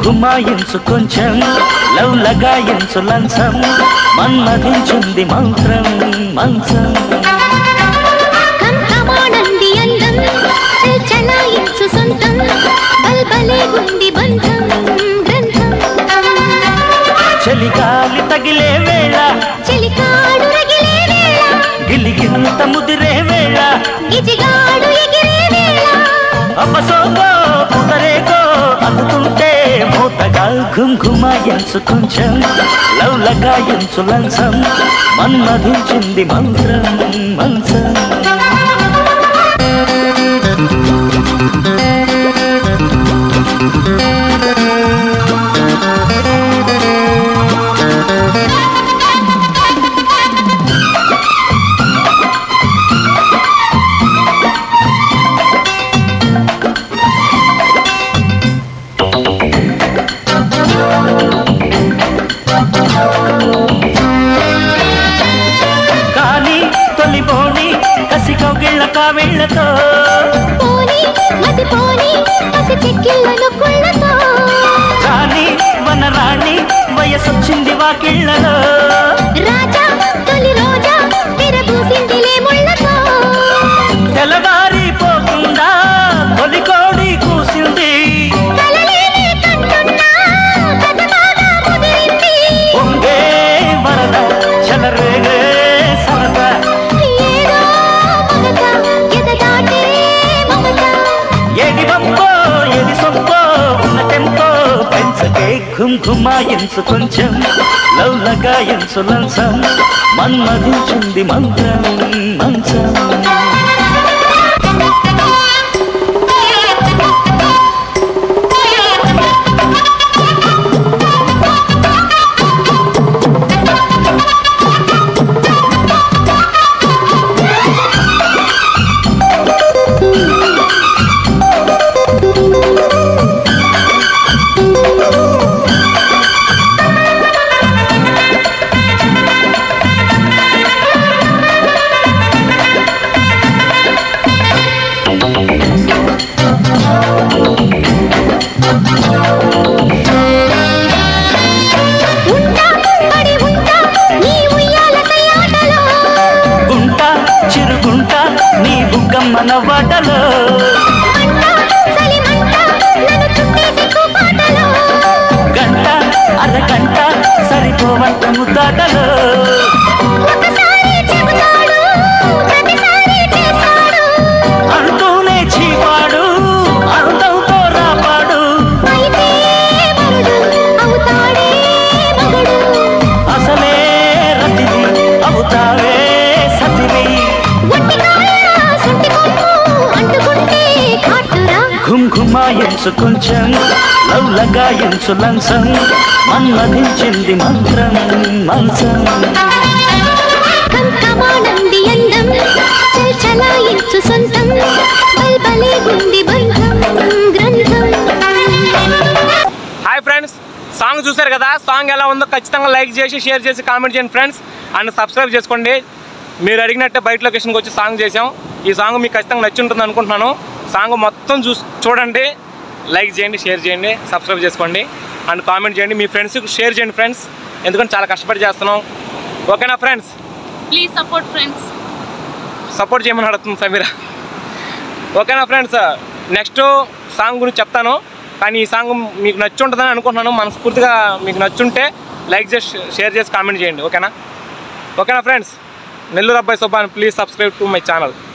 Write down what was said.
ఘుమాయించు కొంచెం లవ్ లగాయించు లంచం మన్మధించుంది మంత్రం మంచం కంకమానంది అందం చలాయించు సొంతం బల్బలే గుంది బంధం గ్రంథం చలిగాలి తగిలే వేళ చెలికాడు రగిలే వేళ గిలిగింత ముదిరే వేళ గిజిగాడు ఎగిరే వేళ అపసోకో పుదరేకో అందుతుంటే మూతగా ఘుంఘుమాయించు కొంచెం లవ్ లగాయించు లంచం మన్మధించింది మంత్రం మంచం కానీ తొలిపోని కసి కౌగిళ్ళ కావిళ్ళతో పోని మతి పోని పసి చెక్కిళ్ళను కుళ్ళతో కానీ వనరాణి వయసొచ్చింది వాకిళ్ళలో రాజా తొలి రోజా విరబూసిందిలే ముళ్ళతో తెల్లవారిపోకుండా తొలి కోడి కూసింది కలలేని కంటున్నా కథ బాగా ముదిరింది పొంగే వరద చెలరేగే సరదా ఏదో మగత ఎద దాటే మమత ఏది వంపో ఏది సొంపో ఉన్న టెంపో పెంచకే ఘుంఘుమాయించు కొంచెం లవ్ లగాయించు లంచం మన్మధించింది మంత్రం మంచం ఉంటా పడి ఉంటా నీ ఉయ్యాల కయ్యాటలో గుంట చిరుగుంట నీ బుగ్గమ్మన వాటలో మంట చలి మంట నన్ను చుట్టేసి కూపాటలో గంట అరగంట సరిపోవంత ముద్దాటలో ఒకసారి చెబుతాడు ప్రతిసారి చేస్తాడు అంటూనే చీపాడు అందంతో రాపాడు అయితే మరుడు అవుతాడే మగుడు అసలే రతివి అవుతావే సతివి ఒట్టికాయ సుంటి కొమ్ము అంటుకుంటే కాటురా ఘుంఘుమాయించు కొంచెం లవ్ లగాయించు లంచం మన్మధించింది మంత్రం మంచం కంకమానంది అందం చల్ చలాయించు సొంతం బల్బలే గుంది బంధం గ్రంథం హాయ్ ఫ్రెండ్స్ సాంగ్ చూశారు కదా సాంగ్ ఎలా ఉందో ఖచ్చితంగా లైక్ చేసి షేర్ చేసి కామెంట్ చేయండి ఫ్రెండ్స్ అండ్ సబ్స్క్రైబ్ చేసుకోండి మీరు అడిగినట్టే బయట లొకేషన్కి వచ్చి సాంగ్ చేసాం ఈ సాంగ్ మీకు ఖచ్చితంగా నచ్చి ఉంటుంది అనుకుంటున్నాను సాంగ్ మొత్తం చూసి చూడండి లైక్ చేయండి షేర్ చేయండి సబ్స్క్రైబ్ చేసుకోండి అండ్ కామెంట్ చేయండి మీ ఫ్రెండ్స్కి షేర్ చేయండి ఫ్రెండ్స్ ఎందుకంటే చాలా కష్టపడి చేస్తున్నాం ఓకేనా friends please support friends support చేయమని అడుగుతుంది సమీరా ఓకేనా ఫ్రెండ్స్ నెక్స్ట్ సాంగ్ గురించి చెప్తాను కానీ ఈ సాంగ్ మీకు నచ్చి ఉంటుందని అనుకుంటున్నాను మనస్ఫూర్తిగా మీకు నచ్చుంటే లైక్ చేసి షేర్ చేసి కామెంట్ చేయండి ఓకేనా ఓకేనా ఫ్రెండ్స్ నెల్లూరు అబ్బాయి Subban please subscribe to my channel